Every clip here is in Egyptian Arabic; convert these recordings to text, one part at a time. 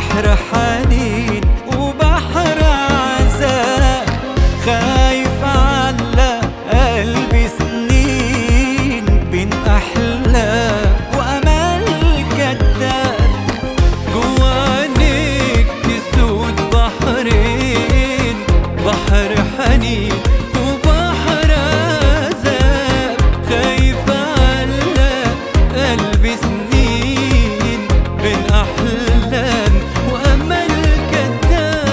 بحر حنين وبحر عذاب خايف على قلبي سنين بين أحلام وأمل كداب جوا عينيك تسود بحرين بحر حنين وبحر عذاب خايف على قلبي سنين بين أحلام وأمل كداب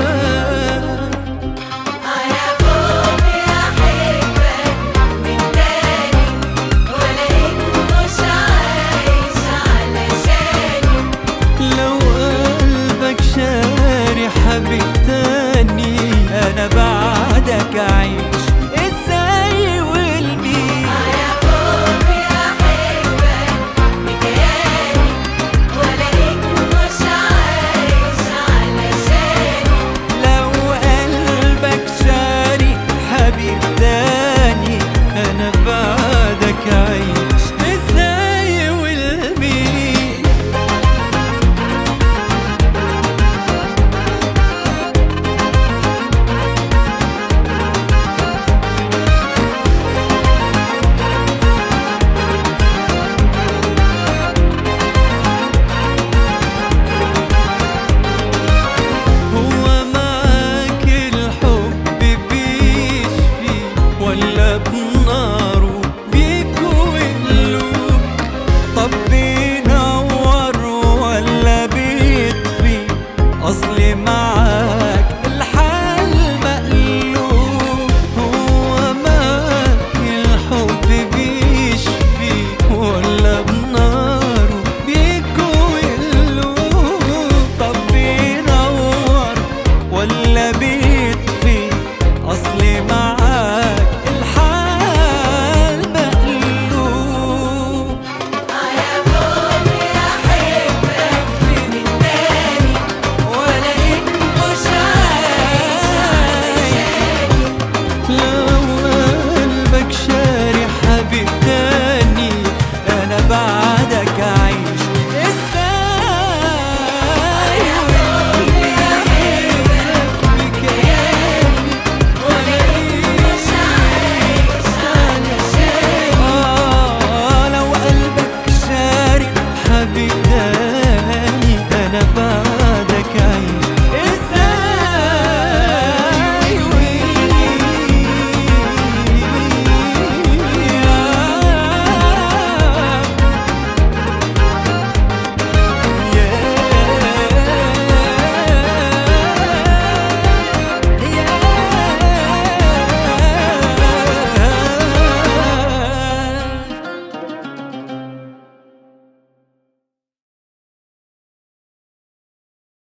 يا خوفي أحبك من تاني ولقيت مش عايش علشاني لو قلبك شاري حبيب تاني انا بعدك اعيش